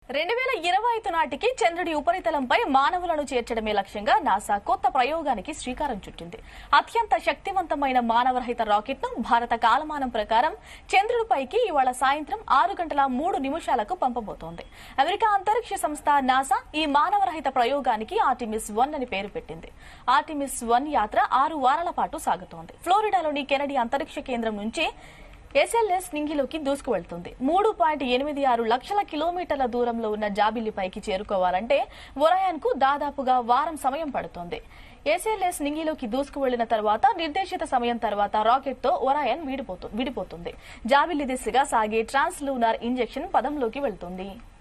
రెండు వేల ఇరవై ఐదు నాటికి చంద్రుడి ఉపరితలంపై మానవులను చేర్చడమే లక్ష్యంగా నాసా కొత్త ప్రయోగానికి శ్రీకారం చుట్టింది అత్యంత శక్తివంతమైన మానవరహిత రాకెట్ ను భారత కాలమానం ప్రకారం చంద్రుడిపైకి ఇవాళ సాయంత్రం ఆరు గంటల మూడు నిమిషాలకు పంపబోతోంది అమెరికా అంతరిక్ష సంస్థ నాసా ఈ మానవరహిత ప్రయోగానికి ఆర్టిమిస్ వన్ అని పేరు పెట్టింది ఆర్టిమిస్ వన్ యాత్ర ఆరు వారాల పాటు సాగుతోంది ఫ్లోరిడాలోని కెనడీ అంతరిక్ష కేంద్రం నుంచి ఎస్ఎల్ఎస్ నింగిలోకి దూసుకువెళ్తుంది మూడు పాయింట్ ఎనిమిది ఆరు లక్షల కిలోమీటర్ల దూరంలో ఉన్న జాబిల్లిపైకి చేరుకోవాలంటే ఒరాయన్ కు దాదాపుగా వారం సమయం పడుతోంది ఎస్ఎల్ఎస్ నింగిలోకి దూసుకువెళ్లిన తర్వాత నిర్దేశిత సమయం తర్వాత రాకెట్ తో ఒరాయన్ విడిపోతు- విడిపోతుంది జాబిల్లి దిశగా సాగే ట్రాన్స్ లూనార్ ఇంజెక్షన్ పదంలోకి వెళ్తుంది